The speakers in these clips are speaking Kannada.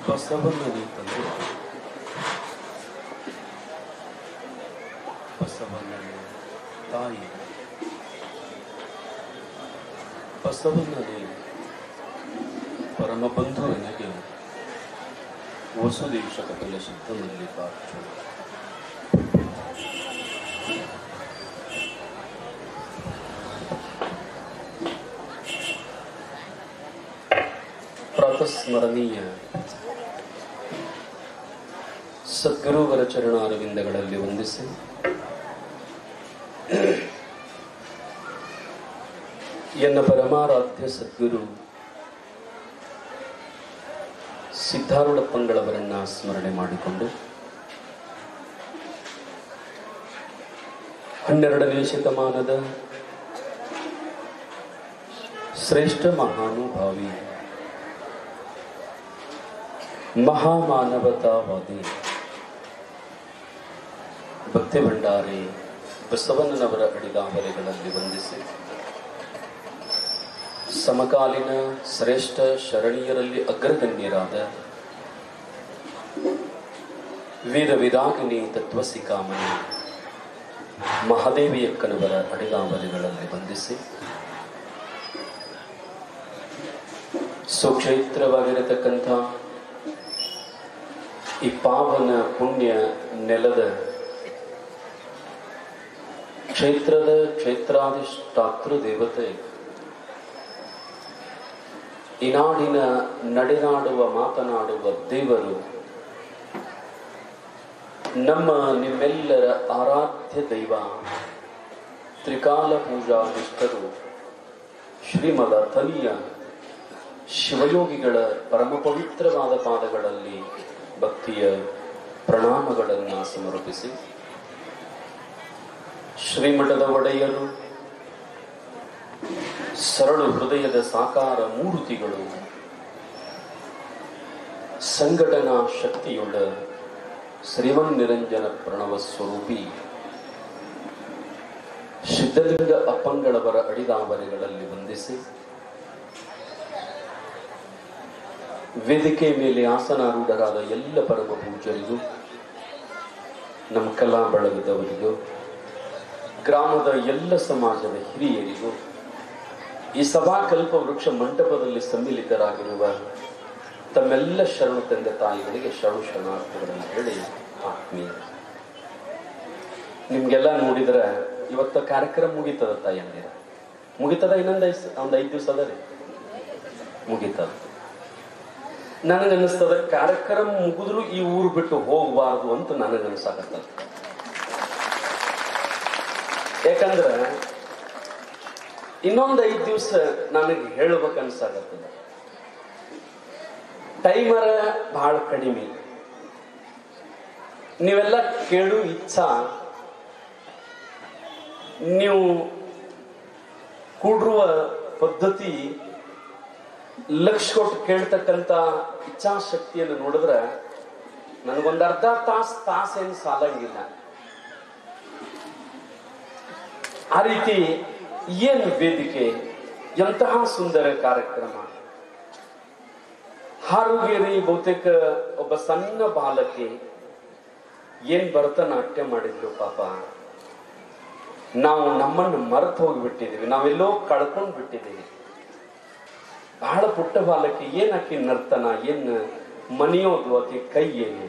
ಬಸವಣ್ಣನೇ ತಂದೆ ಬಸವಣ್ಣನೇ ತಾಯಿ ಬಸವಣ್ಣನೇ ಪರಮಬಂಧು ನನಗೆ ವಸುದೇಶ ಕಪಿಲ ಶಬ್ದದಲ್ಲಿ ಪಾರ್ಚು ಪ್ರಾತಸ್ಮರಣೀಯ ಸದ್ಗುರುವರ ಚರಣಾರವಿಂದಗಳಲ್ಲಿ ವಂದಿಸಿ ಎನ್ನ ಪರಮಾರಾಧ್ಯ ಸದ್ಗುರು ಸಿದ್ಧಾರೂಢಪ್ಪಂಗಳವರನ್ನ ಸ್ಮರಣೆ ಮಾಡಿಕೊಂಡು ಹನ್ನೆರಡನೇ ಶತಮಾನದ ಶ್ರೇಷ್ಠ ಮಹಾನುಭಾವಿ ಮಹಾಮಾನವತಾವಾದಿ ಭಕ್ತಿ ಭಂಡಾರಿ ಬಸವಣ್ಣನವರ ಅಡಿದಾವರೆಗಳಲ್ಲಿ ವಂದಿಸಿ ಸಮಕಾಲೀನ ಶ್ರೇಷ್ಠ ಶರಣೀಯರಲ್ಲಿ ಅಗ್ರಗಣ್ಯರಾದ ವೇದ ವಿದಾಗಿನಿ ತತ್ವಸಿಕಾಮಣಿ ಮಹಾದೇವಿಯಕ್ಕನವರ ಅಡಿಗಾವಲಿಗಳಲ್ಲಿ ಬಂಧಿಸಿ ಸುಕ್ಷೇತ್ರವಾಗಿರತಕ್ಕಂಥ ಈ ಪಾವನ ಪುಣ್ಯ ನೆಲದ ಕ್ಷೇತ್ರದ ಕ್ಷೇತ್ರಾಧಿಷ್ಠಾತೃ ದೇವತೆ ಈ ನಾಡಿನ ನಡೆನಾಡುವ ಮಾತನಾಡುವ ದೇವರು ನಮ್ಮ ನಿಮ್ಮೆಲ್ಲರ ಆರಾಧ್ಯ ದೈವ ತ್ರಿಕಾಲ ಪೂಜಾ ನಿಷ್ಠರು ಶ್ರೀಮದ ತನಿಯ ಶಿವಯೋಗಿಗಳ ಪರಮ ಪವಿತ್ರವಾದ ಪಾದಗಳಲ್ಲಿ ಭಕ್ತಿಯ ಪ್ರಣಾಮಗಳನ್ನು ಸಮರ್ಪಿಸಿ ಶ್ರೀಮಠದ ಒಡೆಯರು ಸರಳು ಹೃದಯದ ಸಾಕಾರ ಮೂರ್ತಿಗಳು ಸಂಘಟನಾ ಶಕ್ತಿಯುಳ್ಳ ಶ್ರೀಮನ್ ನಿರಂಜನ ಪ್ರಣವ ಸ್ವರೂಪಿ ಸಿದ್ಧಲಿಂಗ ಅಪ್ಪಂಗಳವರ ಅಡಿದಾವರೆಗಳಲ್ಲಿ ವಂದಿಸಿ ವೇದಿಕೆ ಮೇಲೆ ಆಸನಾರೂಢರಾದ ಎಲ್ಲ ಪರಮ ಪೂಜರಿಗೂ ನಮ್ಮ ಕಲಾ ಬಳಗದವರಿಗೂ ಗ್ರಾಮದ ಎಲ್ಲ ಸಮಾಜದ ಹಿರಿಯರಿಗೂ ಈ ಸಭಾಕಲ್ಪ ವೃಕ್ಷ ಮಂಟಪದಲ್ಲಿ ಸಮ್ಮಿಲಿತರಾಗಿರುವ ತಮ್ಮೆಲ್ಲ ಶರಣು ತಂದೆ ತಾಯಿಗಳಿಗೆ ಶರಣು ಶರಣಾರ್ಥಿಗಳನ್ನು ಹೇಳಿ ಆತ್ಮೀಯ ನಿಮ್ಗೆಲ್ಲ ನೋಡಿದ್ರೆ ಇವತ್ತ ಕಾರ್ಯಕ್ರಮ ಮುಗೀತದ ತಾಯಂದಿರ ಮುಗಿತದ ಇನ್ನೊಂದು ಐದು ಒಂದ್ ಐದು ದಿವಸ ಅದ ರೀ ಮುಗೀತದ ನನಗನ್ನಿಸ್ತದ ಕಾರ್ಯಕ್ರಮ ಮುಗಿದ್ರು ಈ ಊರು ಬಿಟ್ಟು ಹೋಗಬಾರ್ದು ಅಂತ ನನಗನ್ಸಾಕತ್ತದ ಯಾಕಂದ್ರ ಇನ್ನೊಂದು ಐದು ದಿವಸ ನನಗೆ ಹೇಳ್ಬೇಕು ಅನ್ಸಾಕತ್ತದ ಟೈಮರ ಬಹಳ ಕಡಿಮೆ ನೀವೆಲ್ಲ ಕೇಳು ಇಚ್ಛಾ ನೀವು ಕೂಡಿರುವ ಪದ್ಧತಿ ಲಕ್ಷ ಕೊಟ್ಟು ಕೇಳ್ತಕ್ಕಂತ ಇಚ್ಛಾಶಕ್ತಿಯನ್ನು ನೋಡಿದ್ರೆ ನನಗೊಂದು ಅರ್ಧ ತಾಸು ತಾಸೇನು ಸಾಲಂಗಿಲ್ಲ ಆ ರೀತಿ ಏನು ವೇದಿಕೆ ಎಂತಹ ಸುಂದರ ಕಾರ್ಯಕ್ರಮ ಹಾರುಗೇರಿ ಬಹುತೇಕ ಒಬ್ಬ ಸಣ್ಣ ಬಾಲಕಿ ಏನ್ ಭರತನಾಟ್ಯ ಮಾಡಿದ್ರು ಪಾಪ ನಾವು ನಮ್ಮನ್ನು ಮರೆತು ಹೋಗಿಬಿಟ್ಟಿದೀವಿ ನಾವೆಲ್ಲೋ ಕಳ್ಕೊಂಡ್ ಬಿಟ್ಟಿದ್ದೀವಿ ಬಹಳ ಪುಟ್ಟ ಬಾಲಕಿ ಏನ್ ಆಕಿ ನರ್ತನ ಏನ್ ಮನಿಯೋದು ಆಕಿ ಕೈ ಏನು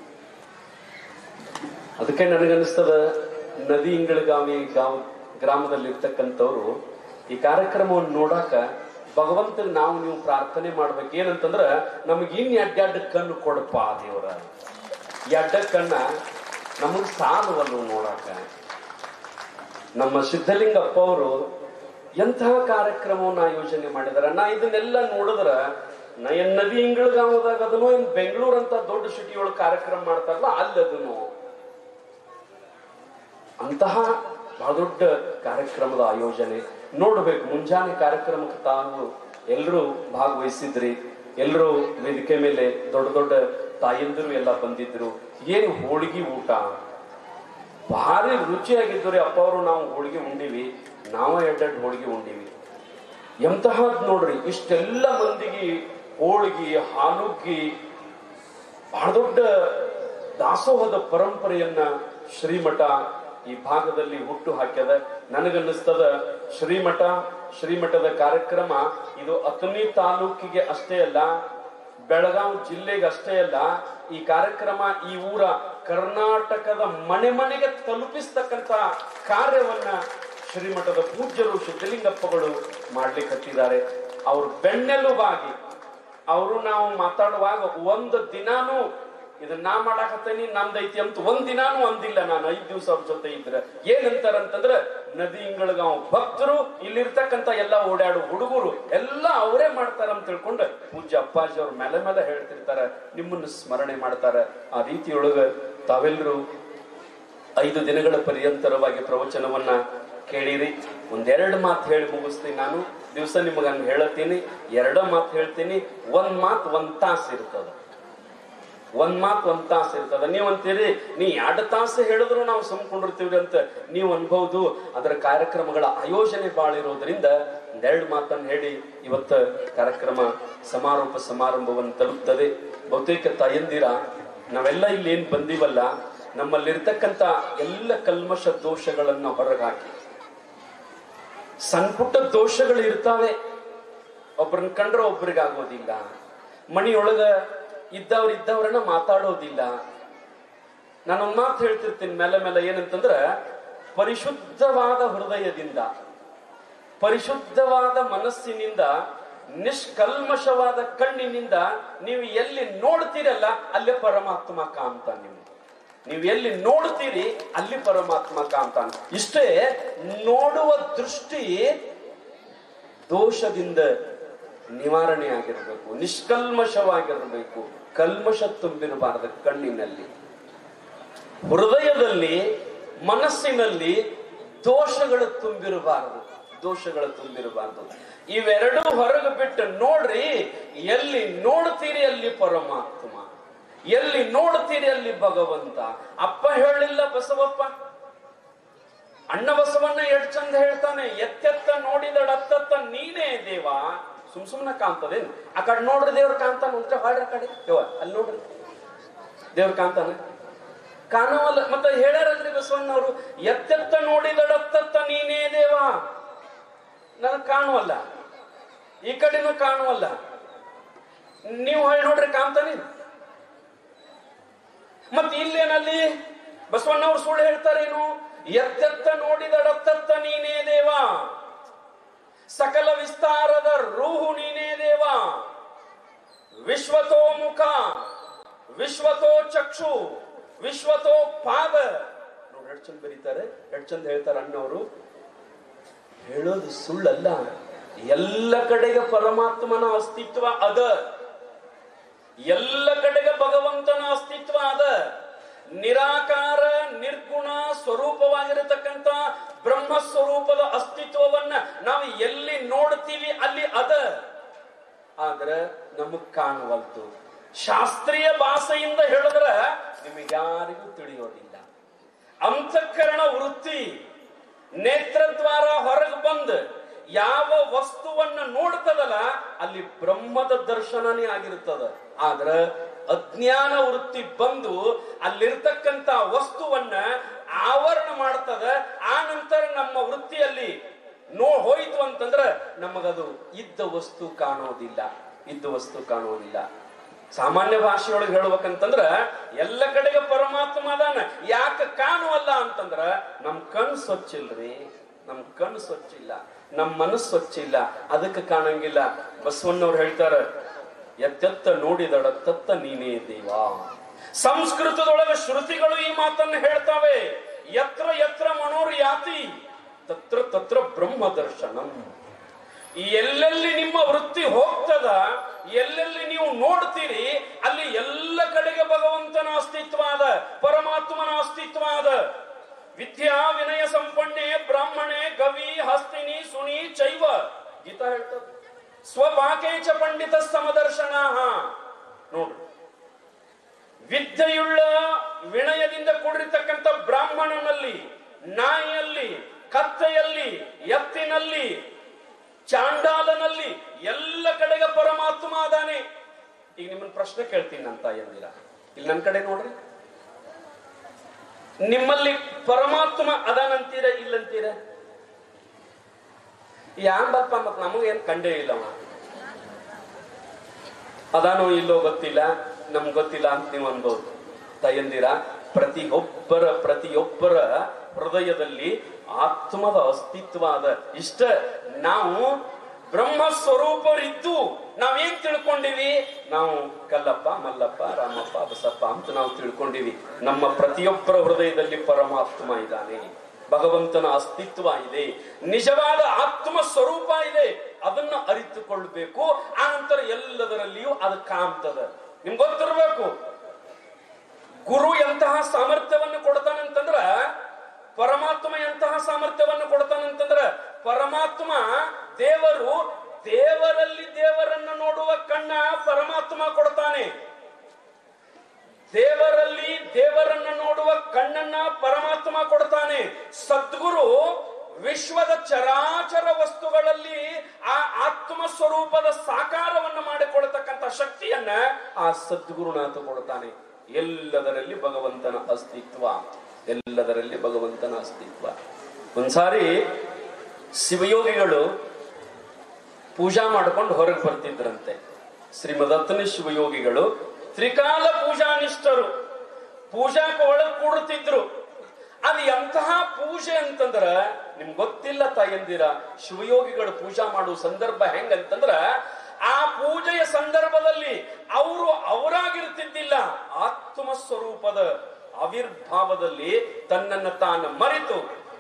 ಅದಕ್ಕೆ ನನಗನ್ನಿಸ್ತದ ನದಿ ಇಂಗಳಗಾವಿ ಗಾವ್ ಗ್ರಾಮದಲ್ಲಿ ಇರ್ತಕ್ಕಂಥವ್ರು ಈ ಕಾರ್ಯಕ್ರಮವನ್ನು ನೋಡಾಕ ಭಗವಂತನ ನಾವು ನೀವು ಪ್ರಾರ್ಥನೆ ಮಾಡ್ಬೇಕು ಏನಂತಂದ್ರ ನಮಗೆ ಇನ್ ಎಡ್ಡೆಡ್ಡ ಕಣ್ಣು ಕೊಡಪ್ಪ ದೇವರ ಎಡ್ಡ ಕಣ್ಣ ನಮಗ್ ಸಾಲವಲ್ಲ ನೋಡಾಕ ನಮ್ಮ ಸಿದ್ಧಲಿಂಗಪ್ಪ ಅವರು ಎಂತಹ ಕಾರ್ಯಕ್ರಮವನ್ನ ಯೋಜನೆ ಮಾಡಿದಾರ ನಾ ಇದನ್ನೆಲ್ಲ ನೋಡಿದ್ರ ನಾ ಏನ್ ನದಿ ಇಂಗಳಗಾಮದಾಗ ಅದನ್ನು ಏನ್ ಬೆಂಗಳೂರು ಅಂತ ದೊಡ್ಡ ಸಿಟಿ ಒಳಗೆ ಕಾರ್ಯಕ್ರಮ ಮಾಡ್ತಾರಲ್ಲ ಅಲ್ಲಿ ಅದನ್ನು ಅಂತಹ ಬಹಳ ದೊಡ್ಡ ಕಾರ್ಯಕ್ರಮದ ಆಯೋಜನೆ ನೋಡ್ಬೇಕು ಮುಂಜಾನೆ ಕಾರ್ಯಕ್ರಮಕ್ಕೆ ತಾವು ಎಲ್ಲರೂ ಭಾಗವಹಿಸಿದ್ರಿ ಎಲ್ಲರೂ ವೇದಿಕೆ ಮೇಲೆ ದೊಡ್ಡ ದೊಡ್ಡ ತಾಯಂದಿರು ಎಲ್ಲ ಬಂದಿದ್ರು ಏನು ಹೋಳಿಗೆ ಊಟ ಭಾರಿ ರುಚಿಯಾಗಿದ್ದು ರೀ ಅಪ್ಪ ಅವರು ನಾವು ಹೋಳಿಗೆ ಉಂಡಿವಿ ನಾವ ಎರಡೆರಡು ಹೋಳಿಗೆ ಉಂಡಿವಿ ಎಂತಹದ್ ನೋಡ್ರಿ ಇಷ್ಟೆಲ್ಲ ಮಂದಿಗೆ ಹೋಳಿಗೆ ಹಾಲುಗ್ಗಿ ಬಹಳ ದೊಡ್ಡ ದಾಸೋಹದ ಪರಂಪರೆಯನ್ನ ಶ್ರೀಮಠ ಈ ಭಾಗದಲ್ಲಿ ಹುಟ್ಟು ಹಾಕ್ಯದ ನನಗನ್ನಿಸ್ತದ ಶ್ರೀಮಠ ಶ್ರೀಮಠದ ಕಾರ್ಯಕ್ರಮ ಇದು ಅತನಿ ತಾಲೂಕಿಗೆ ಅಷ್ಟೇ ಅಲ್ಲ ಬೆಳಗಾವಿ ಜಿಲ್ಲೆಗೆ ಅಷ್ಟೇ ಅಲ್ಲ ಈ ಕಾರ್ಯಕ್ರಮ ಈ ಊರ ಕರ್ನಾಟಕದ ಮನೆ ಮನೆಗೆ ತಲುಪಿಸ್ತಕ್ಕಂತ ಕಾರ್ಯವನ್ನ ಶ್ರೀಮಠದ ಪೂಜ್ಯರು ಸಿದ್ದಲಿಂಗಪ್ಪಗಳು ಮಾಡ್ಲಿಕ್ಕೆ ಹತ್ತಿದ್ದಾರೆ ಅವ್ರ ಬೆನ್ನೆಲುಬಾಗಿ ಅವರು ನಾವು ಮಾತಾಡುವಾಗ ಒಂದು ದಿನಾನು ಇದನ್ನ ನಾ ಮಾಡಾಕತ್ತೇನಿ ನಂದೈತಿ ಅಂತ ಒಂದ್ ದಿನಾನು ಅಂದಿಲ್ಲ ನಾನು ಐದ್ ದಿವಸ ಅವ್ರ ಜೊತೆ ಇದ್ರೆ ಏನಂತಾರಂತಂದ್ರ ನದಿ ಇಂಗಳಗಾಂವ್ ಭಕ್ತರು ಇಲ್ಲಿರ್ತಕ್ಕಂತ ಎಲ್ಲ ಓಡಾಡು ಹುಡುಗರು ಎಲ್ಲ ಅವರೇ ಮಾಡ್ತಾರ ಅಂತ ತಿಳ್ಕೊಂಡು ಪೂಜ್ಯ ಅಪ್ಪಾಜಿ ಅವ್ರ ಮೇಲೆ ಮೇಲೆ ಹೇಳ್ತಿರ್ತಾರ ನಿಮ್ಮನ್ನ ಸ್ಮರಣೆ ಮಾಡ್ತಾರ ಆ ರೀತಿಯೊಳಗ ತಾವೆಲ್ಲರೂ ಐದು ದಿನಗಳ ಪರ್ಯಂತರವಾಗಿ ಪ್ರವಚನವನ್ನ ಕೇಳಿರಿ ಒಂದೆರಡು ಮಾತು ಹೇಳಿ ಮುಗಿಸ್ತೀನಿ ನಾನು ದಿವಸ ನಿಮಗೆ ಹಂಗೆ ಹೇಳತ್ತೀನಿ ಎರಡ ಮಾತು ಹೇಳ್ತೀನಿ ಒಂದ್ ಮಾತು ಒಂದ್ ತಾಸು ಇರ್ತದ ಒಂದ್ ಮಾತು ಒಂದ್ ತಾಸು ಇರ್ತದ ನೀವ್ ಅಂತೀರಿ ನೀ ಎರಡು ತಾಸು ಹೇಳಿದ್ರು ನಾವು ಸುಮ್ಕೊಂಡಿರ್ತೀವಿ ಅಂತ ನೀವು ಅನ್ಬಹುದು ಅದರ ಕಾರ್ಯಕ್ರಮಗಳ ಆಯೋಜನೆ ಬಾಳ ಇರೋದ್ರಿಂದ ಒಂದೆರಡು ಮಾತನ್ನು ಹೇಳಿ ಇವತ್ತ ಕಾರ್ಯಕ್ರಮ ಸಮಾರೋಪ ಸಮಾರಂಭವನ್ನು ತಲುಪ್ತದೆ ಬಹುತೇಕ ತಾಯಂದಿರ ನಾವೆಲ್ಲ ಇಲ್ಲಿ ಏನ್ ಬಂದಿವಲ್ಲ ನಮ್ಮಲ್ಲಿರ್ತಕ್ಕಂತ ಎಲ್ಲ ಕಲ್ಮಶ ದೋಷಗಳನ್ನ ಹೊರಗಾಕಿ ಸಣ್ಣ ಪುಟ್ಟ ದೋಷಗಳು ಇರ್ತಾವೆ ಒಬ್ಬರನ್ನ ಕಂಡ್ರೆ ಒಬ್ರಿಗಾಗೋದಿಲ್ಲ ಮಣಿಯೊಳಗ ಇದ್ದವ್ರ ಇದ್ದವ್ರನ್ನ ಮಾತಾಡೋದಿಲ್ಲ ನಾನೊಂದ್ ಮಾತು ಹೇಳ್ತಿರ್ತೀನಿ ಮೇಲೆ ಮೇಲೆ ಏನಂತಂದ್ರ ಪರಿಶುದ್ಧವಾದ ಹೃದಯದಿಂದ ಪರಿಶುದ್ಧವಾದ ಮನಸ್ಸಿನಿಂದ ನಿಷ್ಕಲ್ಮಶವಾದ ಕಣ್ಣಿನಿಂದ ನೀವು ಎಲ್ಲಿ ನೋಡ್ತೀರಲ್ಲ ಅಲ್ಲೇ ಪರಮಾತ್ಮ ಕಾಂತ ನೀವು ನೀವು ಎಲ್ಲಿ ನೋಡ್ತೀರಿ ಅಲ್ಲಿ ಪರಮಾತ್ಮ ಕಾಂತಾನ ಇಷ್ಟೇ ನೋಡುವ ದೃಷ್ಟಿ ದೋಷದಿಂದ ನಿವಾರಣೆ ಆಗಿರಬೇಕು ನಿಷ್ಕಲ್ಮಶವಾಗಿರಬೇಕು ಕಲ್ಮಶ ತುಂಬಿರಬಾರದು ಕಣ್ಣಿನಲ್ಲಿ ಹೃದಯದಲ್ಲಿ ಮನಸ್ಸಿನಲ್ಲಿ ದೋಷಗಳು ತುಂಬಿರಬಾರದು ದೋಷಗಳು ತುಂಬಿರಬಾರದು ಇವೆರಡೂ ಹೊರಗೆ ಬಿಟ್ಟು ನೋಡ್ರಿ ಎಲ್ಲಿ ನೋಡ್ತೀರಿ ಅಲ್ಲಿ ಪರಮಾತ್ಮ ಎಲ್ಲಿ ನೋಡ್ತೀರಿ ಅಲ್ಲಿ ಭಗವಂತ ಅಪ್ಪ ಹೇಳಿಲ್ಲ ಬಸವಪ್ಪ ಅಣ್ಣ ಬಸವಣ್ಣ ಎಷ್ಟ್ ಚಂದ ಹೇಳ್ತಾನೆ ಎತ್ತೆತ್ತ ನೋಡಿದಡತ್ತತ್ತ ನೀನೇ ದೇವ ಸುಮ್ ಸುಮ್ನ ಕಾಣ್ತದೇನು ಆ ಕಡೆ ನೋಡ್ರಿ ದೇವ್ರ ಕಾಣ್ತಾನ ಅಂತ ಹಾಡ್ರಿ ಆ ಕಡೆ ಯವ್ವ ಅಲ್ಲಿ ನೋಡ್ರಿ ದೇವ್ರ ಕಾಣ್ತಾನ ಕಾಣವಲ್ಲ ಮತ್ತೆ ಹೇಳ್ಯಾರಲ್ರಿ ಬಸವಣ್ಣವರು ಎತ್ತೆತ್ತ ನೋಡಿದಡತ್ತತ್ತ ನೀನೇ ದೇವ ನನಗ್ ಕಾಣುವಲ್ಲ ಈ ಕಡೆನೂ ಕಾಣುವಲ್ಲ ನೀವು ಹೇಳಿ ನೋಡ್ರಿ ಕಾಣ್ತಾನೆ ಮತ್ತೆ ಇಲ್ಲೇನಲ್ಲಿ ಬಸವಣ್ಣವ್ರು ಸುಳ್ಳು ಹೇಳ್ತಾರೇನು ಎತ್ತೆತ್ತ ನೋಡಿದಡತ್ತತ್ತ ನೀನೇ ದೇವ ಸಕಲ ವಿಸ್ತಾರದ ರೂಹು ನೀನೇ ದೇವ ವಿಶ್ವತೋ ಮುಖ ವಿಶ್ವತೋ ಚಕ್ಷು ವಿಶ್ವತೋ ಪಾದ ನೋಡಿ ಎಷ್ಟು ಚಂದ ಬರೀತಾರೆ ಎಷ್ಟು ಚಂದ ಹೇಳ್ತಾರೆ ಅಣ್ಣವರು ಹೇಳೋದು ಸುಳ್ಳಲ್ಲ ಎಲ್ಲ ಕಡೆಗೆ ಪರಮಾತ್ಮನ ಅಸ್ತಿತ್ವ ಅದ ಎಲ್ಲ ಕಡೆಗೆ ಭಗವಂತನ ಅಸ್ತಿತ್ವ ಅದ ನಿರಾಕಾರ ನಿರ್ಗುಣ ಸ್ವರೂಪವಾಗಿರತಕ್ಕಂತ ಬ್ರಹ್ಮ ಸ್ವರೂಪದ ಅಸ್ತಿತ್ವವನ್ನ ನಾವು ಎಲ್ಲಿ ನೋಡ್ತೀವಿ ಅಲ್ಲಿ ಅದ ಆದ್ರ ನಮಗ್ ಕಾಣುವಲ್ತು ಶಾಸ್ತ್ರೀಯ ಭಾಷೆಯಿಂದ ಹೇಳಿದ್ರ ನಿಮಗ್ಯಾರಿಗೂ ತಿಳಿಯೋದಿಲ್ಲ ಅಂತಃಕರಣ ವೃತ್ತಿ ನೇತ್ರದ್ವಾರ ಹೊರಗೆ ಬಂದ್ ಯಾವ ವಸ್ತುವನ್ನ ನೋಡ್ತದಲ್ಲ ಅಲ್ಲಿ ಬ್ರಹ್ಮದ ದರ್ಶನನೇ ಆಗಿರ್ತದ ಆದ್ರ ಅಜ್ಞಾನ ವೃತ್ತಿ ಬಂದು ಅಲ್ಲಿರ್ತಕ್ಕಂತ ವಸ್ತುವನ್ನ ಆವರಣ ಮಾಡ್ತದ ಆ ನಂತರ ನಮ್ಮ ವೃತ್ತಿಯಲ್ಲಿ ನೋ ಹೋಯ್ತು ಅಂತಂದ್ರ ನಮಗದು ಇದ್ದ ವಸ್ತು ಕಾಣೋದಿಲ್ಲ ಇದ್ದ ವಸ್ತು ಕಾಣೋದಿಲ್ಲ ಸಾಮಾನ್ಯ ಭಾಷೆಯೊಳಗೆ ಹೇಳ್ಬೇಕಂತಂದ್ರ ಎಲ್ಲ ಕಡೆಗೆ ಪರಮಾತ್ಮ ಅದಾನ ಯಾಕ ಕಾಣುವಲ್ಲ ಅಂತಂದ್ರ ನಮ್ ಕಣ್ ಸ್ವಚ್ಛ ಇಲ್ರಿ ನಮ್ ಕಣ್ ಸ್ವಚ್ಛ ಇಲ್ಲ ನಮ್ ಮನಸ್ಸು ಸ್ವಚ್ಛ ಇಲ್ಲ ಅದಕ್ಕೆ ಕಾಣಂಗಿಲ್ಲ ಬಸವಣ್ಣವ್ರು ಹೇಳ್ತಾರ ಎತ್ತೆತ್ತ ನೋಡಿದಡತ್ತತ್ತ ನೀನೇ ದೇವ ಸಂಸ್ಕೃತದೊಳಗೆ ಶ್ರುತಿಗಳು ಈ ಮಾತನ್ನ ಹೇಳ್ತಾವೆ ಯತ್ರ ಯತ್ರ ಮನೋರ್ ಯಾತಿ ತತ್ರ ತತ್ರ ಬ್ರಹ್ಮ ದರ್ಶನಂ ಈ ಎಲ್ಲೆಲ್ಲಿ ನಿಮ್ಮ ವೃತ್ತಿ ಹೋಗ್ತದ ಎಲ್ಲೆಲ್ಲಿ ನೀವು ನೋಡ್ತೀರಿ ಅಲ್ಲಿ ಎಲ್ಲ ಕಡೆಗೆ ಭಗವಂತನ ಅಸ್ತಿತ್ವ ಅದ ಪರಮಾತ್ಮನ ಅಸ್ತಿತ್ವ ಅದ ವಿದ್ಯಾ ವಿನಯ ಸಂಪನ್ನೆ ಬ್ರಾಹ್ಮಣೆ ಗವಿ ಹಸ್ತಿನಿ ಸುನಿ ಚೈವ ಗೀತಾ ಹೇಳ್ತದ ಸ್ವಪಾಕೇಚ ಪಂಡಿತ ಸಮದರ್ಶನ ನೋಡ್ರಿ ವಿದ್ಯೆಯುಳ್ಳ ವಿನಯದಿಂದ ಕೂಡಿರ್ತಕ್ಕಂಥ ಬ್ರಾಹ್ಮಣನಲ್ಲಿ ನಾಯಿಯಲ್ಲಿ ಕತ್ತೆಯಲ್ಲಿ ಎತ್ತಿನಲ್ಲಿ ಚಾಂಡಾಲನಲ್ಲಿ ಎಲ್ಲ ಕಡೆಗೆ ಪರಮಾತ್ಮ ಅದಾನೆ ಈಗ ನಿಮ್ಮನ್ನ ಪ್ರಶ್ನೆ ಕೇಳ್ತೀನಿ ಅಂತ ಎಂದಿರ ಇಲ್ಲಿ ನನ್ನ ಕಡೆ ನೋಡ್ರಿ ನಿಮ್ಮಲ್ಲಿ ಪರಮಾತ್ಮ ಅದಾನಂತೀರ ಇಲ್ಲಂತೀರ ಯಾಂಬಪ್ಪ ಮತ್ ನಮಗೇನ್ ಕಂಡೇ ಇಲ್ಲವ ಅದಾನೋ ಇಲ್ಲೋ ಗೊತ್ತಿಲ್ಲ ನಮ್ಗ್ ಗೊತ್ತಿಲ್ಲ ಅಂತ ನೀವು ಅನ್ಬೋದು ತಾಯಂದಿರ ಪ್ರತಿಯೊಬ್ಬರ ಪ್ರತಿಯೊಬ್ಬರ ಹೃದಯದಲ್ಲಿ ಆತ್ಮದ ಅಸ್ತಿತ್ವ ಅದ ಇಷ್ಟ ನಾವು ಬ್ರಹ್ಮ ಸ್ವರೂಪರಿದ್ದು ನಾವೇನ್ ತಿಳ್ಕೊಂಡಿವಿ ನಾವು ಕಲ್ಲಪ್ಪ ಮಲ್ಲಪ್ಪ ರಾಮಪ್ಪ ಬಸಪ್ಪ ಅಂತ ನಾವು ತಿಳ್ಕೊಂಡಿವಿ ನಮ್ಮ ಪ್ರತಿಯೊಬ್ಬರ ಹೃದಯದಲ್ಲಿ ಪರಮಾತ್ಮ ಇದ್ದಾನೆ ಭಗವಂತನ ಅಸ್ತಿತ್ವ ಇದೆ ನಿಜವಾದ ಆತ್ಮ ಸ್ವರೂಪ ಇದೆ ಅದನ್ನ ಅರಿತುಕೊಳ್ಬೇಕು ಆನಂತರ ಎಲ್ಲದರಲ್ಲಿಯೂ ಅದು ಕಾಮ್ತದ ನಿಮ್ಗೆ ಗೊತ್ತಿರ್ಬೇಕು ಗುರು ಎಂತಹ ಸಾಮರ್ಥ್ಯವನ್ನು ಕೊಡ್ತಾನಂತಂದ್ರ ಪರಮಾತ್ಮ ಎಂತಹ ಸಾಮರ್ಥ್ಯವನ್ನು ಕೊಡ್ತಾನಂತಂದ್ರ ಪರಮಾತ್ಮ ದೇವರು ದೇವರಲ್ಲಿ ದೇವರನ್ನ ನೋಡುವ ಕಣ್ಣ ಪರಮಾತ್ಮ ಕೊಡ್ತಾನೆ ದೇವರಲ್ಲಿ ದೇವರನ್ನ ನೋಡುವ ಕಣ್ಣನ್ನ ಪರಮಾತ್ಮ ಕೊಡ್ತಾನೆ ಸದ್ಗುರು ವಿಶ್ವದ ಚರಾಚರ ವಸ್ತುಗಳಲ್ಲಿ ಆ ಆತ್ಮ ಸ್ವರೂಪದ ಸಾಕಾರವನ್ನು ಮಾಡಿಕೊಳ್ತಕ್ಕಂಥ ಶಕ್ತಿಯನ್ನ ಆ ಸದ್ಗುರುನಾಥ ಕೊಡ್ತಾನೆ ಎಲ್ಲದರಲ್ಲಿ ಭಗವಂತನ ಅಸ್ತಿತ್ವ ಎಲ್ಲದರಲ್ಲಿ ಭಗವಂತನ ಅಸ್ತಿತ್ವ ಒಂದ್ಸಾರಿ ಶಿವಯೋಗಿಗಳು ಪೂಜಾ ಮಾಡ್ಕೊಂಡು ಹೊರಗೆ ಬರ್ತಿದ್ರಂತೆ ಶ್ರೀಮದತ್ತನ ಶಿವಯೋಗಿಗಳು ತ್ರಿಕಾಲ ಪೂಜಾನಿಷ್ಠರು ಪೂಜಾಕ ಒಳಗ್ ಕೂಡುತ್ತಿದ್ರು ಅದು ಎಂತಹ ಪೂಜೆ ಅಂತಂದ್ರ ನಿಮ್ಗೆ ಗೊತ್ತಿಲ್ಲ ತಾಯಂದಿರ ಶಿವಯೋಗಿಗಳು ಪೂಜಾ ಮಾಡುವ ಸಂದರ್ಭ ಹೆಂಗಂತಂದ್ರ ಆ ಪೂಜೆಯ ಸಂದರ್ಭದಲ್ಲಿ ಅವರು ಅವರಾಗಿರ್ತಿದ್ದಿಲ್ಲ ಆತ್ಮ ಸ್ವರೂಪದ ಆವಿರ್ಭಾವದಲ್ಲಿ ತನ್ನನ್ನ ತಾನು ಮರೆತು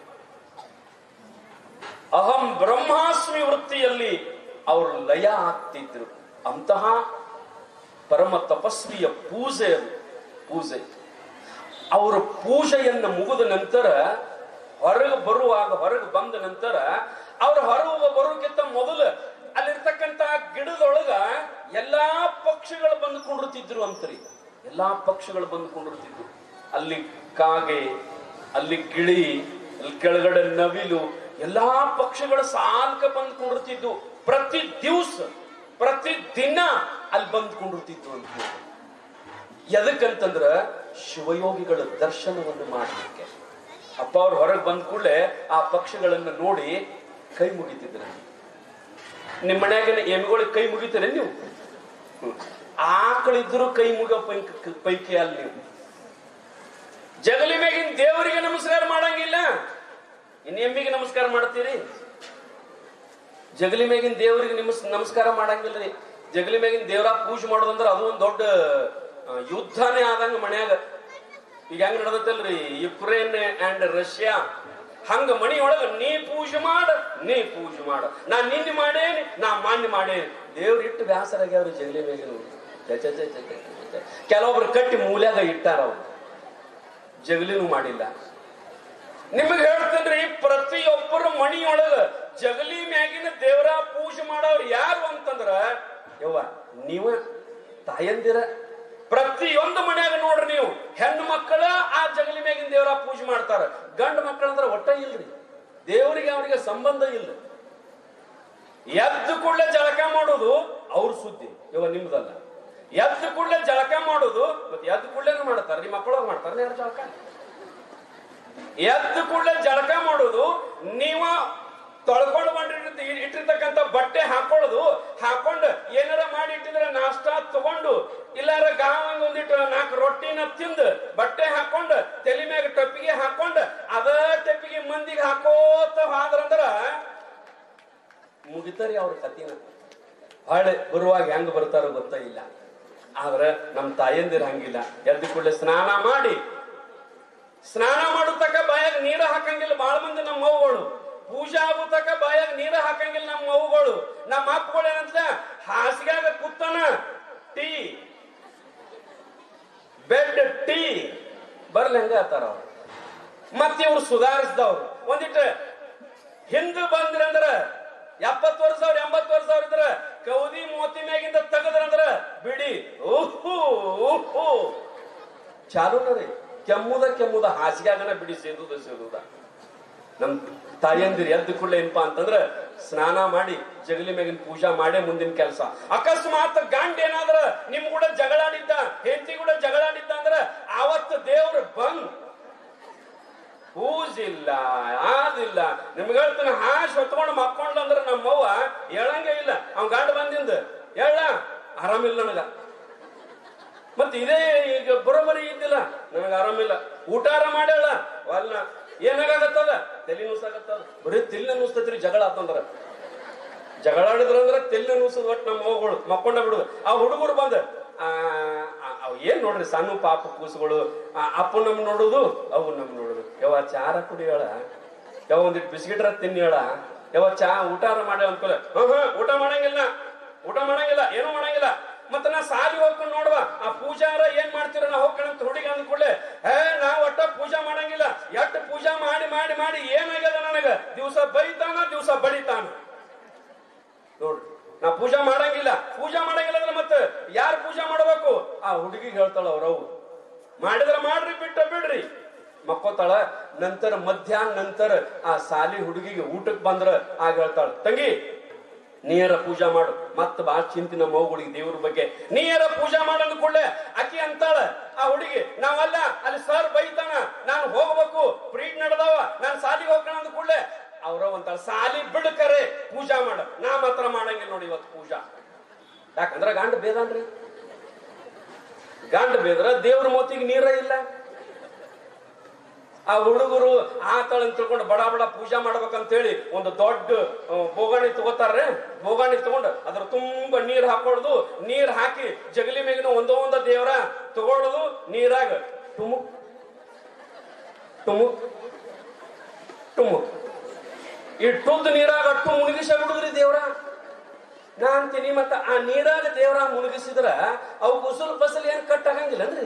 ಅಹಂ ಬ್ರಹ್ಮಾಸ್ಮಿ ವೃತ್ತಿಯಲ್ಲಿ ಅವರು ಲಯ ಆಗ್ತಿದ್ರು ಅಂತಹ ಪರಮ ತಪಸ್ವಿಯ ಪೂಜೆ ಅದು ಪೂಜೆ ಅವರ ಪೂಜೆಯನ್ನ ಮುಗಿದ ನಂತರ ಹೊರಗೆ ಬರುವಾಗ ಹೊರಗೆ ಬಂದ ನಂತರ ಅವ್ರ ಹೊರಗೆ ಬರೋಕ್ಕಿಂತ ಮೊದಲು ಅಲ್ಲಿರ್ತಕ್ಕಂತ ಗಿಡದೊಳಗ ಎಲ್ಲಾ ಪಕ್ಷಿಗಳು ಬಂದುಕೊಂಡಿರ್ತಿದ್ರು ಅಂತ್ರಿ ಎಲ್ಲಾ ಪಕ್ಷಿಗಳು ಬಂದುಕೊಂಡಿರ್ತಿದ್ರು ಅಲ್ಲಿ ಕಾಗೆ ಅಲ್ಲಿ ಗಿಳಿ ಅಲ್ಲಿ ಕೆಳಗಡೆ ನವಿಲು ಎಲ್ಲಾ ಪಕ್ಷಿಗಳು ಸಾಲ್ಕ ಬಂದ್ಕೊಂಡಿರ್ತಿದ್ವು ಪ್ರತಿ ದಿವಸ ಪ್ರತಿ ದಿನ ಅಲ್ಲಿ ಬಂದ್ಕೊಂಡಿರ್ತಿದ್ವು ಅಂತ ಹೇಳಿ. ಎದಕ್ಕಂತಂದ್ರ ಶಿವಯೋಗಿಗಳ ದರ್ಶನವನ್ನು ಮಾಡಲಿಕ್ಕೆ ಅಪ್ಪ ಅವ್ರು ಹೊರಗೆ ಬಂದ ಕೂಡಲೇ ಆ ಪಕ್ಷಿಗಳನ್ನ ನೋಡಿ ಕೈ ಮುಗಿತಿದ್ರ ನಿಮ್ಮ ಮನ್ಯಾಗ ಎಮ್ಗಳಿಗೆ ಕೈ ಮುಗಿತೀರ ನೀವು ಹ್ಮ್. ಆಕಳಿದ್ರು ಕೈ ಮುಗ ಪೈಕಿ ಪೈಕಿ ಅಲ್ಲಿ ನೀವು ಜಗಲಿ ಮ್ಯಾಗಿನ ದೇವರಿಗೆ ನಮಸ್ಕಾರ ಮಾಡಂಗಿಲ್ಲ ಇನ್ ಎಮ್ಮಿಗೆ ನಮಸ್ಕಾರ ಮಾಡ್ತೀರಿ ಜಗಲಿ ಮ್ಯಾಗಿನ ದೇವರಿಗೆ ನಿಮಸ್ ನಮಸ್ಕಾರ ಮಾಡಂಗಿಲ್ರಿ ಜಗಲಿ ಮ್ಯಾಗಿನ ದೇವರ ಪೂಜೆ ಮಾಡೋದಂದ್ರ ಅದು ಒಂದ್ ದೊಡ್ಡ ಆ, ಯುದ್ಧನೇ ಆದಂಗ ಮನ್ಯಾಗ ಈಗ ಹೆಂಗ್ ನಡೆದತ್ತಲ್ರಿ ಯುಕ್ರೇನ್ ಅಂಡ್ ರಷ್ಯಾ ಹಂಗ ಮನಿಯೊಳಗ ನೀ ಪೂಜೆ ಮಾಡ ನೀ ಪೂಜೆ ಮಾಡ ನಾ ನಿನ್ನೆ ಮಾಡೇನಿ ನಾ ಮಾನ್ಯ ಮಾಡೇನಿ ದೇವ್ರ ಇಟ್ಟು ಬ್ಯಾಸರಾಗ್ಯಾವ್ರಿ ಜಗಲಿ ಮ್ಯಾಗಿನ ಛೆ, ಛೆ, ಛೆ, ಛೆ, ಛೆ, ಛೆ, ಛೆ. ಕೆಲವೊಬ್ರು ಕಟ್ಟಿ ಮೂಲ್ಯಾಗ ಇಟ್ಟಾರ ಅವ್ರು ಜಗಲಿನೂ ಮಾಡಿಲ್ಲ ನಿಮಗೆ ಹೇಳ್ತೇನ್ರಿ ಪ್ರತಿಯೊಬ್ಬರ ಮಣಿಯೊಳಗ ಜಗಲಿ ಮ್ಯಾಗಿನ ದೇವರ ಪೂಜೆ ಮಾಡೋರು ಯಾರು ಅಂತಂದ್ರ ಯವ್ವ ನೀವ ತಾಯಂದಿರ ಪ್ರತಿಯೊಂದು ಮನ್ಯಾಗ ನೋಡ್ರಿ ನೀವು ಹೆಣ್ಣು ಮಕ್ಕಳ ಆ ಜಗಲಿ ಮ್ಯಾಗಿನ ದೇವರ ಪೂಜೆ ಮಾಡ್ತಾರ ಗಂಡು ಮಕ್ಕಳಂದ್ರ ಒಟ್ಟ ಇಲ್ರಿ ದೇವರಿಗೆ ಅವರಿಗೆ ಸಂಬಂಧ ಇಲ್ಲ ಎದ್ದು ಕೂಡಲೇ ಜಳಕ ಮಾಡೋದು ಅವ್ರ ಸುದ್ದಿ ಇವ ನಿಮ್ದಲ್ಲ ಎದ್ದು ಕೂಡಲೇ ಜಳಕ ಮಾಡೋದು ಮತ್ತೆ ಎದ್ದು ಕೂಡಲೇನು ಮಾಡ್ತಾರ ನಿಮ್ಮ ಮಕ್ಕಳು ಮಾಡ್ತಾರ ಯಾರು ಜಳಕ ಎದ್ದು ಕೂಡಲೇ ಜಳಕ ಮಾಡೋದು ನೀವ ತೊಳ್ಕೊಂಡು ಬಂದಿರ್ತಿ ಇಟ್ಟಿರ್ತಕ್ಕಂಥ ಬಟ್ಟೆ ಹಾಕೊಳ್ಳೋದು ಹಾಕೊಂಡು ಏನಾರ ಮಾಡಿ ಇಟ್ಟಿದ್ರೆ ನಾಷ್ಟ ತಗೊಂಡು ಇಲ್ಲಾರ ಗಾವಂಗ ಒಂದಿಟ್ಟು ನಾಲ್ಕು ರೊಟ್ಟಿನ ತಿಂದು ಬಟ್ಟೆ ಹಾಕೊಂಡು ತಲೆ ಮ್ಯಾಗ ಟಪ್ಪಿಗೆ ಹಾಕೊಂಡು ಅದ ಟಪ್ಪಿಗೆ ಮಂದಿಗೆ ಹಾಕೋತ ಹೋದ್ರಂದ್ರ ಮುಗಿತಾರಿ ಅವ್ರ ಕತಿನ ಹೊಳೆ ಬರುವಾಗ ಹೆಂಗ್ ಬರ್ತಾರೋ ಗೊತ್ತ ಇಲ್ಲ ಆದ್ರ ನಮ್ ತಾಯಂದಿರ ಹಂಗಿಲ್ಲ ಎದ್ದು ಕೂಡಲೇ ಸ್ನಾನ ಮಾಡಿ ಸ್ನಾನ ಮಾಡತಕ್ಕ ಬಾಯಾಗ ನೀರ ಹಾಕಂಗಿಲ್ಲ ಬಾಳ ಮಂದಿ ನಮ್ಮ ಮವುಗಳು ಪೂಜೆ ಆಗತಕ್ಕ ಬಾಯಾಗ ನೀರ ಹಾಕಂಗಿಲ್ಲ ನಮ್ಮ ಮವುಗಳು ನಮ್ಮ ಅಪ್ಪಗಳು ಏನಂತ ಹಾಸಿಗ್ಯಾಗ ಕೂತನ ಟೀ ಬೆಡ್ ಟೀ ಬರ್ಲಿ ಹಂಗ ಆತಾರ ಅವ್ರು ಮತ್ ಇವ್ರು ಸುಧಾರಿಸಿದವ್ರು ಒಂದಿಟ್ಟು ಹಿಂದ ಬಂದ್ರಂದ್ರ ಎಪ್ಪತ್ತು ವರ್ಷ ಅವ್ರ ಎಂಬತ್ತು ವರ್ಷ ಅವ್ರ ಇದ್ರ ಕೌದಿ ಮೋತಿ ಮ್ಯಾಗಿಂದ ತೆಗದ್ರಂದ್ರ ಬಿಡಿ ಓಹೋ ಓಹೋ ಚಾಲೂನ ರೀ ಕೆಮ್ಮುದ ಕೆಮ್ಮುದ ಹಾಸಿಗ್ಯಾಗನ ಬಿಡಿ ಸೇದುದ ಸೇದುದ ನಮ್ ತಾಯಂದಿರು ಎದ್ದು ಕೂಡಲೇ ಏನಪ್ಪಾ ಅಂತಂದ್ರ ಸ್ನಾನ ಮಾಡಿ ಜಗಲಿ ಮ್ಯಾಗಿನ ಪೂಜಾ ಮಾಡೇ ಮುಂದಿನ ಕೆಲಸ ಅಕಸ್ಮಾತ್ ಗಂಡ ಏನಾದ್ರ ನಿಮ್ ಕೂಡ ಜಗಳಾಡಿದ್ದ ಹೆಂಡತಿ ಕೂಡ ಜಗಳಾಡಿದ್ದ ಬಂದ್ ಪೂಜಿಲ್ಲ ಆದಿಲ್ಲ ನಿಮ್ಗೆ ಹೇಳ್ತೀನಿ ಹಾಶ್ ಹೊತ್ಕೊಂಡು ಮಕ್ಕೊಂಡ್ಲ ಅಂದ್ರೆ ನಮ್ಮವ್ವ ಹೇಳಂಗೆ ಇಲ್ಲ ಅವ್ನ್ ಗಂಡ ಬಂದಿಂದ ಹೇಳ ಆರಾಮಿಲ್ಲ ನನಗ ಮತ್ ಇದೇ ಈಗ ಬರೋಬರಿ ಇದ್ದಿಲ್ಲ ನನಗ ಆರಾಮಿಲ್ಲ ಊಟಾರ ಮಾಡ್ಯಾಳ ವಲ್ಲ ಏನಾಗತ್ತದ ತಲೆ ನುಸಾಗತ್ತದ ಬರೀ ತಿಲ್ಲ ನುಸ್ತತ್ರಿ ಜಗಳ ಆತಂದ್ರ ಜಗಳ ಆಡಿದ್ರಂದ್ರ ತೆಲ್ಲ ನುಸದ್ ಒಟ್ಟು ನಮ್ಮ ಮಗಳು ಮಕ್ಕೊಂಡ ಬಿಡುದು ಆ ಹುಡುಗರು ಬಂದ ಆ, ಆ, ಅವ್ ಏನ್ ನೋಡ್ರಿ ಸಣ್ಣ ಪಾಪ ಕೂಸುಗಳು ಆ, ಅಪ್ಪ ನಮ್ ನೋಡುದು ಅವು ನಮ್ ನೋಡುದು ಯಾವ ಚಾರ ಕುಡಿಯೋಳ ಯಾವ ಒಂದಿಟ್ಟು ಬಿಸ್ಕಿಟ್ರ ತಿನ್ನಿಯೋಳ ಯಾವ ಚಾ ಊಟಾರ ಮಾಡ್ಯಾಳ ಅನ್ಕೊಲ ಹ್ಮ್ ಹ್ಮ್ ಊಟ ಮಾಡಂಗಿಲ್ಲ ಊಟ ಮಾಡಂಗಿಲ್ಲ ಏನು ಮಾಡಂಗಿಲ್ಲ ಮತ್ತ ನಾ ಸಾಲಿ ಹೋಗ್ಕೊಂಡು ನೋಡುವ ಆ ಪೂಜಾರ ಏನ್ ಮಾಡ್ತೀರ ನಾ ಹೋಗ್ಕೊಂಡ್ ಹುಡುಗಿ ಅಂದ್ಕೊಳ್ಳೆ ಹೇ ನಾ ಒಟ್ಟ ಪೂಜಾ ಮಾಡಂಗಿಲ್ಲ ಎಷ್ಟ್ ಪೂಜಾ ಮಾಡಿ ಮಾಡಿ ಮಾಡಿ ಏನಾಗ್ಯದ ನನಗ ದಿವಸ ಬೈತಾನ ದಿವಸ ಬಡಿತಾನ ನೋಡ್ರಿ ನಾ ಪೂಜಾ ಮಾಡಂಗಿಲ್ಲ ಪೂಜಾ ಮಾಡಂಗಿಲ್ಲ ಅಂದ್ರೆ ಮತ್ತೆ ಯಾರು ಪೂಜಾ ಮಾಡಬೇಕು ಆ ಹುಡುಗಿಗೆ ಹೇಳ್ತಾಳ ಅವ್ರವು ಮಾಡಿದ್ರ ಮಾಡ್ರಿ ಬಿಟ್ಟ ಬಿಡ್ರಿ ಮಕ್ಕೋತಾಳ ನಂತರ ಮಧ್ಯಾಹ್ನ ನಂತರ ಆ ಸಾಲಿ ಹುಡುಗಿಗೆ ಊಟಕ್ಕೆ ಬಂದ್ರ ಆಗ ಹೇಳ್ತಾಳ ತಂಗಿ ನೀರ ಪೂಜಾ ಮಾಡು ಮತ್ತ ಬಾ ಚಿಂತಿ ನಮ್ಮ ಮಗುಗಳಿಗೆ ದೇವ್ರ ಬಗ್ಗೆ ನೀರ ಪೂಜಾ ಮಾಡಂದ ಕೂಡಲೇ ಅಕ್ಕಿ ಅಂತಾಳ ಆ ಹುಡುಗಿ ನಾವಲ್ಲ ಅಲ್ಲಿ ಸರ್ ಬೈತಾನ ನಾನು ಹೋಗ್ಬೇಕು ಪ್ರೀಡ್ ನಡೆದವ ನಾನು ಸಾಲಿಗೆ ಹೋಗ್ತಾನ ಅಂದ ಕೂಡಲೇ ಅವ್ರ ಒಂತಾಳ ಸಾಲಿ ಬಿಡ್ಕರೆ ಪೂಜಾ ಮಾಡ ನಾ ಮಾತ್ರ ಮಾಡಂಗಿಲ್ಲ ನೋಡಿ ಇವತ್ತು ಪೂಜಾ ಯಾಕಂದ್ರ ಗಂಡ ಬೇದನ್ರಿ ಗಂಡ ಬೇದ್ರ ದೇವ್ರ ಮೋತಿಗೆ ನೀರ ಇಲ್ಲ ಆ ಹುಡುಗರು ಆತಳ ಅಂತ ತಿಳ್ಕೊಂಡು ಬಡ ಬಡ ಪೂಜಾ ಮಾಡ್ಬೇಕಂತೇಳಿ ಒಂದು ದೊಡ್ಡ ಆ, ಬೋಗಾಣಿ ತಗೋತಾರ್ರೆ ಬೋಗಾಣಿ ತಗೊಂಡು ಅದ್ರ ತುಂಬಾ ನೀರ್ ಹಾಕೊಳ್ಳೋದು ನೀರ್ ಹಾಕಿ ಜಗಲಿ ಮೇಗಿನ ಒಂದೋ ಒಂದ ದೇವರ ತಗೊಳ್ಳೋದು ನೀರಾಗ ಟುಮುಕ್ ಟುಮುಕ್ ಟುಮುಕ್ ಈ ಟುದ್ ನೀರಾಗ ಅಟ್ಟು ಮುಳುಗಿಸ ಬಿಡುದ್ರಿ ದೇವ್ರ ನಾ ಅಂತೀನಿ ಮತ್ತ ಆ ನೀರಾಗ ದೇವ್ರ ಮುಳುಗಿಸಿದ್ರ ಅವು ಕುಸಲ್ ಬಸಲ್ ಏನ್ ಕಟ್ ಆಗಂಗಿಲ್ಲನ್ರಿ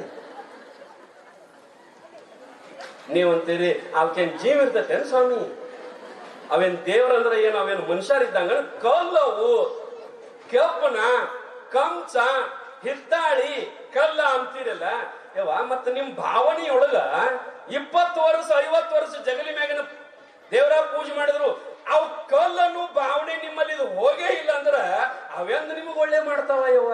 ನೀವಂತೀರಿ ಅವಕ್ಕೇನ್ ಜೀವ ಇರ್ತೈತೇನ್ ಸ್ವಾಮಿ ಅವೇನ್ ದೇವ್ರಂದ್ರ ಏನು ಅವೇನ್ ಮನುಷ್ಯರಿದ್ದಂಗ ಕಲ್ಲವು ಕೆಪ್ಪನ ಕಂಚ ಹಿತ್ತಾಳಿ ಕಲ್ಲ ಅಂತೀರಲ್ಲ ಯವ್ವ ಮತ್ತ ನಿಮ್ ಭಾವನೆಯೊಳಗ ಇಪ್ಪತ್ತು ವರ್ಷ ಐವತ್ತು ವರ್ಷ ಜಗಲಿ ಮ್ಯಾಗಿನ ದೇವರ ಪೂಜೆ ಮಾಡಿದ್ರು ಅವ್ ಕಲ್ಲನ್ನು ಭಾವನೆ ನಿಮ್ಮಲ್ಲಿ ಇದು ಹೋಗೇ ಇಲ್ಲ ಅಂದ್ರ ಅವೆಂದು ನಿಮಗ್ ಒಳ್ಳೆ ಮಾಡ್ತಾವ ಯವ್ವ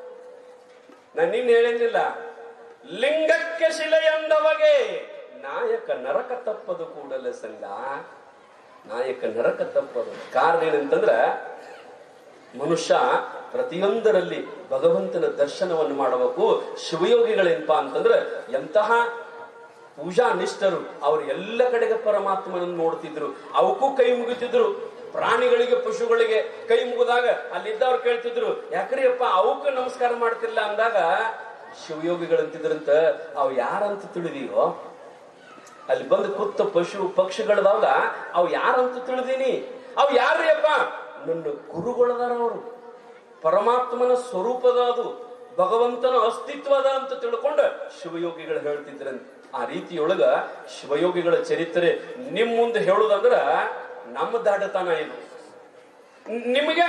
ನಾನು ನಿನ್ನ ಹೇಳಿಲ್ಲ ಲಿಂಗಕ್ಕೆ ಶಿಲೆ ಎಂದವಗೆ ನಾಯಕ ನರಕ ತಪ್ಪದು ಕೂಡಲೇ ಸಂಗ ನಾಯಕ ನರಕ ತಪ್ಪದು ಕಾರಣ ಏನಂತಂದ್ರ ಮನುಷ್ಯ ಪ್ರತಿಯೊಂದರಲ್ಲಿ ಭಗವಂತನ ದರ್ಶನವನ್ನು ಮಾಡಬೇಕು ಶಿವಯೋಗಿಗಳೇನಪ್ಪಾ ಅಂತಂದ್ರೆ ಎಂತಹ ಪೂಜಾ ನಿಷ್ಠರು ಅವ್ರು ಎಲ್ಲ ಕಡೆಗೆ ಪರಮಾತ್ಮನನ್ನು ನೋಡ್ತಿದ್ರು ಅವಕ್ಕೂ ಕೈ ಮುಗಿತಿದ್ರು ಪ್ರಾಣಿಗಳಿಗೆ ಪಶುಗಳಿಗೆ ಕೈ ಮುಗಿದಾಗ ಅಲ್ಲಿದ್ದವ್ರು ಕೇಳ್ತಿದ್ರು ಯಾಕ್ರಿ ಅಪ್ಪ ಅವಕ್ಕೂ ನಮಸ್ಕಾರ ಮಾಡ್ತಿಲ್ಲ ಅಂದಾಗ ಶಿವಯೋಗಿಗಳಂತಿದ್ರಂತ ಅವ್ ಯಾರಂತ ತಿಳಿದೀವೋ ಅಲ್ಲಿ ಬಂದು ಕೂತ ಪಶು ಪಕ್ಷಿಗಳದಾಗ ಅವ್ ಯಾರಂತ ತಿಳಿದೀನಿ ಅವ್ ಯಾರ್ರಿ ಅಪ್ಪ ನನ್ನ ಗುರುಗಳದಾರ ಅವರು ಪರಮಾತ್ಮನ ಸ್ವರೂಪದ ಅದು ಭಗವಂತನ ಅಸ್ತಿತ್ವದ ಅಂತ ತಿಳ್ಕೊಂಡು ಶಿವಯೋಗಿಗಳು ಹೇಳ್ತಿದ್ರಂತ ಆ ರೀತಿಯೊಳಗ ಶಿವಯೋಗಿಗಳ ಚರಿತ್ರೆ ನಿಮ್ ಮುಂದೆ ಹೇಳುದಂದ್ರ ನಮ್ಮ ದಾಡತನ ಇದು ನಿಮಗೆ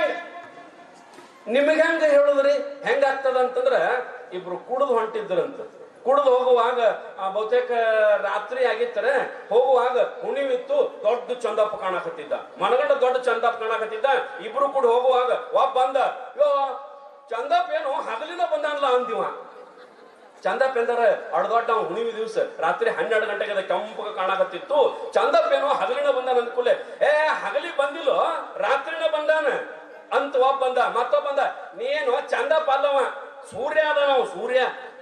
ನಿಮಗೆ ಹೆಂಗ ಹೇಳುದ್ರಿ ಹೆಂಗಾಗ್ತದ ಅಂತಂದ್ರ ಇಬ್ರು ಕುಡಿದು ಹೊಂಟಿದ್ರಂತ ಕುಡಿದು ಹೋಗುವಾಗ ಆ, ಬಹುತೇಕ ರಾತ್ರಿ ಆಗಿತ್ತರ ಹೋಗುವಾಗ ಹುಣಿವಿತ್ತು ದೊಡ್ಡ ಚಂದಪ್ಪ ಕಾಣಕತ್ತಿದ್ದ ಮನಗಂಡ ದೊಡ್ಡ ಚಂದಪ್ಪ ಕಾಣಕತ್ತಿದ್ದ ಇಬ್ರು ಕೂಡ ಹೋಗುವಾಗ ಒಬ್ಬ ಬಂದ ಯೋ ಚಂದಪ್ಪ ಏನು ಹಗಲಿನ ಬಂದಾನಲ್ಲ ಅಂದಿವ ಚಂದಪ್ಪ ಎಂದಾರ ಅಡ್ದೊಡ್ಡ ಅವ್ನ್ ಹುಣಿವಿ ದಿವ್ಸ ರಾತ್ರಿ ಹನ್ನೆರಡು ಗಂಟೆಗೆ ಅದ ಕೆಂಪಗ ಕಾಣಕತ್ತಿತ್ತು ಚಂದಪ್ಪ ಏನೋ ಹಗಲಿನ ಬಂದಾನ ಅಂದ್ಕೂಲೆ ಏ ಹಗಲಿ ಬಂದಿಲ್ಲೋ ರಾತ್ರಿನ ಬಂದಾನ ಅಂತ ಒಬ್ಬ ಬಂದ ಮತ್ತೊಬ್ಬ ಬಂದ ನೀನು ಚಂದಪ್ಪ ಅಲ್ಲವ ಸೂರ್ಯ ಅದ ನಾವು ಸೂರ್ಯ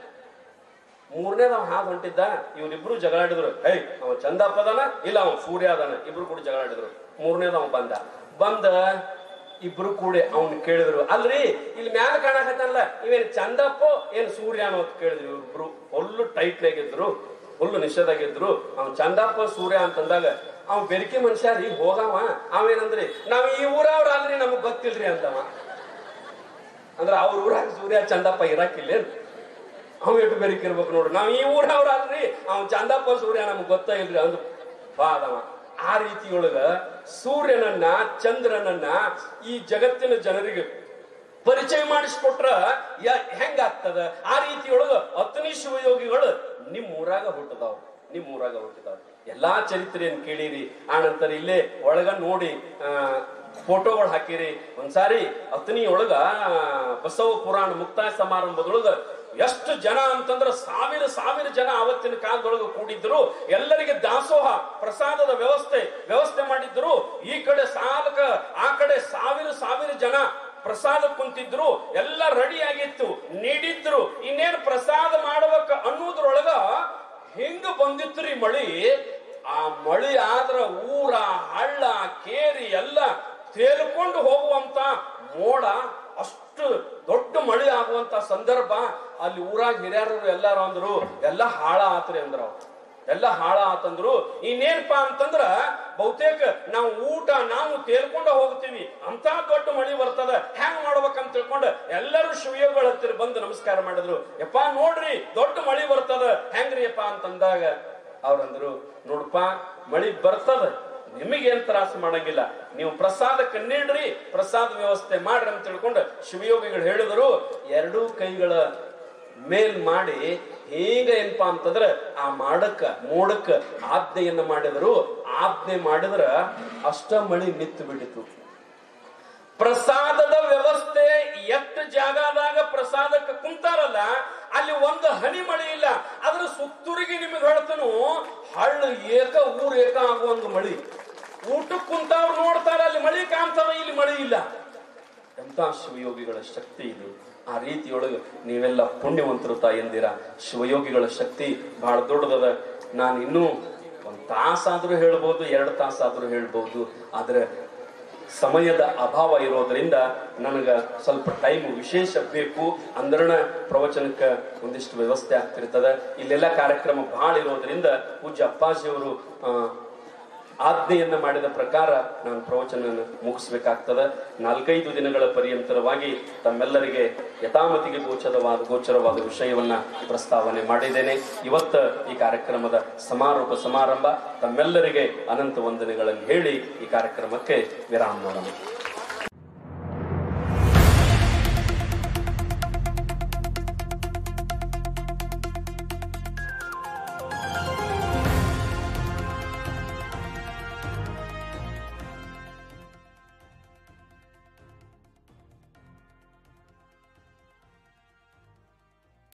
ಮೂರನೇದವ ಹಾದ್ ಹೊಂಟಿದ್ದ ಇವ್ರಿಬ್ರು ಜಗಳಾಡಿದ್ರು ಏಯ್ ಅವ ಚಂದಪ್ಪ ಅದಾನ ಇಲ್ಲ ಅವ ಸೂರ್ಯ ಅದಾನ ಇಬ್ರು ಕೂಡ ಜಗಳಾಡಿದ್ರು ಮೂರನೇದವ ಬಂದ ಬಂದ ಇಬ್ರು ಕೂಡಿ ಅವ್ನ್ ಕೇಳಿದ್ರು ಅಲ್ರಿ ಇಲ್ಲಿ ಮ್ಯಾಲ ಕಾಣಕತ್ತಲ್ಲ ಇವೇನ್ ಚಂದಪ್ಪೋ ಏನ್ ಸೂರ್ಯ ಅನ್ನೋ ಅಂತ ಕೇಳಿದ್ರು ಇವ್ರಿಬ್ರು ಫುಲ್ಲು ಟೈಟ್ ನಾಗಿದ್ರು ಫುಲ್ಲು ನಿಷೇಧಾಗಿದ್ರು ಅವ್ನ್ ಚಂದಪ್ಪ ಸೂರ್ಯ ಅಂತಂದಾಗ ಅವ್ ಬೆರಿಕೆ ಮನುಷ್ಯ ರೀ ಹೋಗವ ಅವೇನಂದ್ರಿ ನಾವ್ ಈ ಊರವ್ರ ಅಲ್ರಿ ನಮಗ್ ಗೊತ್ತಿಲ್ರಿ ಅಂತವ ಅಂದ್ರ ಅವ್ರ ಊರಾಗ ಸೂರ್ಯ ಚಂದಪ್ಪ ಇರಾಕಿಲ್ಲ ಅವ್ ಎಷ್ಟು ಬೆರಿಕೆ ಇರ್ಬೇಕು ನೋಡ್ರಿ ನಾವ್ ಈ ಊರವ್ರ ಅಲ್ರಿ ಅವ್ ಚಂದಪ್ಪ ಸೂರ್ಯ ನಮಗ್ ಗೊತ್ತ ಇಲ್ರಿ ಅಂದ್ ಬಾದವ ಆ ರೀತಿಯೊಳಗ ಸೂರ್ಯನನ್ನ ಚಂದ್ರನನ್ನ ಈ ಜಗತ್ತಿನ ಜನರಿಗೆ ಪರಿಚಯ ಮಾಡಿಸ್ಕೊಟ್ರ ಯ- ಹೆಂಗಾಗ್ತದ ಆ ರೀತಿಯೊಳಗ ಅತನಿ ಶಿವಯೋಗಿಗಳು ನಿಮ್ ಊರಾಗ ಹುಟ್ಟದಾವ್ ನಿಮ್ ಊರಾಗ ಹುಟ್ಟಿದಾವ್ ಎಲ್ಲಾ ಚರಿತ್ರೆಯನ್ನು ಕೇಳಿರಿ ಆ ನಂತರ ಇಲ್ಲೇ ಒಳಗ ನೋಡಿ ಆ ಫೋಟೋಗಳು ಹಾಕಿರಿ ಒಂದ್ಸಾರಿ ಅತನಿ ಒಳಗ ಆ, ಬಸವ ಪುರಾಣ ಮುಕ್ತಾಯ ಸಮಾರಂಭದೊಳಗ ಎಷ್ಟು ಜನ ಅಂತಂದ್ರ ಸಾವಿರ ಸಾವಿರ ಜನ ಅವತ್ತಿನ ಕಾಲದೊಳಗೆ ಕೂಡಿದ್ರು ಎಲ್ಲರಿಗೆ ದಾಸೋಹ ಪ್ರಸಾದದ ವ್ಯವಸ್ಥೆ ವ್ಯವಸ್ಥೆ ಮಾಡಿದ್ರು ಈ ಕಡೆ ಸಾಲಕ ಆ ಕಡೆ ಸಾವಿರ ಸಾವಿರ ಜನ ಪ್ರಸಾದ ಕುಂತಿದ್ರು ಎಲ್ಲ ರೆಡಿ ಆಗಿತ್ತು ನೀಡಿದ್ರು ಇನ್ನೇನು ಪ್ರಸಾದ ಮಾಡ್ಬೇಕ ಅನ್ನೋದ್ರೊಳಗ ಹೆಂಗ ಬಂದಿತ್ತು ರೀ ಮಳಿ ಆ ಮಳಿ ಆದ್ರ ಊರ ಹಳ್ಳ ಕೇರಿ ಎಲ್ಲ ತೇಲ್ಕೊಂಡು ಹೋಗುವಂತ ಮೋಡ ಅಷ್ಟು ದೊಡ್ಡ ಮಳೆ ಆಗುವಂತ ಸಂದರ್ಭ ಅಲ್ಲಿ ಊರಾಗ ಹಿರಿಯರು ಎಲ್ಲಾರು ಅಂದ್ರು ಎಲ್ಲ ಹಾಳ ಆತ್ರಿ ಅಂದ್ರ ಅವ್ರು. ಎಲ್ಲ ಹಾಳ ಆತಂದ್ರು ಇನ್ನೇನಪ್ಪಾ ಅಂತಂದ್ರ ಬಹುತೇಕ ನಾವು ಊಟ ನಾವು ತೇಲ್ಕೊಂಡ ಹೋಗ್ತೀವಿ ಅಂತ ದೊಡ್ಡ ಮಳಿ ಬರ್ತದ ಹೆಂಗ್ ಮಾಡ್ಬೇಕಂತ ತಿಳ್ಕೊಂಡು ಎಲ್ಲರೂ ಶಿವಯೋಗಳ ಹತ್ತಿರ ಬಂದು ನಮಸ್ಕಾರ ಮಾಡಿದ್ರು ಯಪ್ಪ ನೋಡ್ರಿ ದೊಡ್ಡ ಮಳಿ ಬರ್ತದ ಹೆಂಗ್ರಿ ಯಪ್ಪ ಅಂತಂದಾಗ ಅವ್ರಂದ್ರು ನೋಡಪ್ಪ ಮಳಿ ಬರ್ತದ ನಿಮಗೇನ್ ತ್ರಾಸ ಮಾಡಂಗಿಲ್ಲ ನೀವು ಪ್ರಸಾದಕ್ಕೆ ನೀಡ್ರಿ ಪ್ರಸಾದ ವ್ಯವಸ್ಥೆ ಮಾಡ್ರಿ ಅಂತ ತಿಳ್ಕೊಂಡು ಶಿವಯೋಗಿಗಳು ಹೇಳಿದ್ರು ಎರಡೂ ಕೈಗಳ ಮೇಲ್ ಮಾಡಿ ಹೇಗ ಏನಪ್ಪಾ ಅಂತಂದ್ರ ಆ ಮಾಡಕ್ಕ ಮೋಡಕ್ಕ ಆಜ್ಞೆಯನ್ನ ಮಾಡಿದ್ರು ಆಜ್ಞೆ ಮಾಡಿದ್ರ ಅಷ್ಟ ಮಳಿ ನಿತ್ತು ಬಿಟ್ಟಿತು ಪ್ರಸಾದದ ವ್ಯವಸ್ಥೆ ಎಷ್ಟು ಜಾಗದಾಗ ಪ್ರಸಾದಕ್ಕೆ ಕುಂತಾರಲ್ಲ ಅಲ್ಲಿ ಒಂದು ಹನಿ ಮಳಿ ಇಲ್ಲ ಅದ್ರ ಸುತ್ತೂರಿಗೆ ನಿಮಗೆ ಹೇಳ್ತನು ಹಳ್ಳ ಏಕ ಊರ್ ಏಕ ಆಗುವಂಗ ಮಳಿ ಊಟಕ್ಕೆ ಕುಂತವ್ರು ನೋಡ್ತಾರ ಅಲ್ಲಿ ಮಳಿ ಕಾಣ್ತಾರ ಇಲ್ಲಿ ಮಳಿ ಇಲ್ಲ ಎಂತ ಶಿವಯೋಗಿಗಳ ಶಕ್ತಿ ಇದು ಆ ರೀತಿಯೊಳಗೆ ನೀವೆಲ್ಲ ಪುಣ್ಯವಂತರು ತಾಯಂದಿರ ಶಿವಯೋಗಿಗಳ ಶಕ್ತಿ ಬಹಳ ದೊಡ್ಡದದ ನಾನು ಇನ್ನೂ ಒಂದ್ ತಾಸಾದ್ರೂ ಹೇಳ್ಬೋದು ಎರಡು ತಾಸಾದ್ರೂ ಹೇಳ್ಬೋದು ಆದ್ರೆ ಸಮಯದ ಅಭಾವ ಇರೋದ್ರಿಂದ ನನಗ ಸ್ವಲ್ಪ ಟೈಮ್ ವಿಶೇಷ ಬೇಕು ಅಂದ್ರನ ಪ್ರವಚನಕ್ಕೆ ಒಂದಿಷ್ಟು ವ್ಯವಸ್ಥೆ ಆಗ್ತಿರ್ತದ ಇಲ್ಲೆಲ್ಲ ಕಾರ್ಯಕ್ರಮ ಬಹಳ ಇರೋದ್ರಿಂದ ಪೂಜ್ಯ ಅಪ್ಪಾಜಿಯವರು ಆ ಆಜ್ಞೆಯನ್ನ ಮಾಡಿದ ಪ್ರಕಾರ ನಾನು ಪ್ರವಚನ ಮುಗಿಸ್ಬೇಕಾಗ್ತದ ನಾಲ್ಕೈದು ದಿನಗಳ ಪರ್ಯಂತರವಾಗಿ ತಮ್ಮೆಲ್ಲರಿಗೆ ಯಥಾಮತಿಗೆ ಗೋಚರವಾದ ಗೋಚರವಾದ ವಿಷಯವನ್ನ ಪ್ರಸ್ತಾವನೆ ಮಾಡಿದ್ದೇನೆ ಇವತ್ತ ಈ ಕಾರ್ಯಕ್ರಮದ ಸಮಾರೋಪ ಸಮಾರಂಭ ತಮ್ಮೆಲ್ಲರಿಗೆ ಅನಂತ ವಂದನೆಗಳನ್ನು ಹೇಳಿ ಈ ಕಾರ್ಯಕ್ರಮಕ್ಕೆ ವಿರಾಮ ಮಾಡೋಣ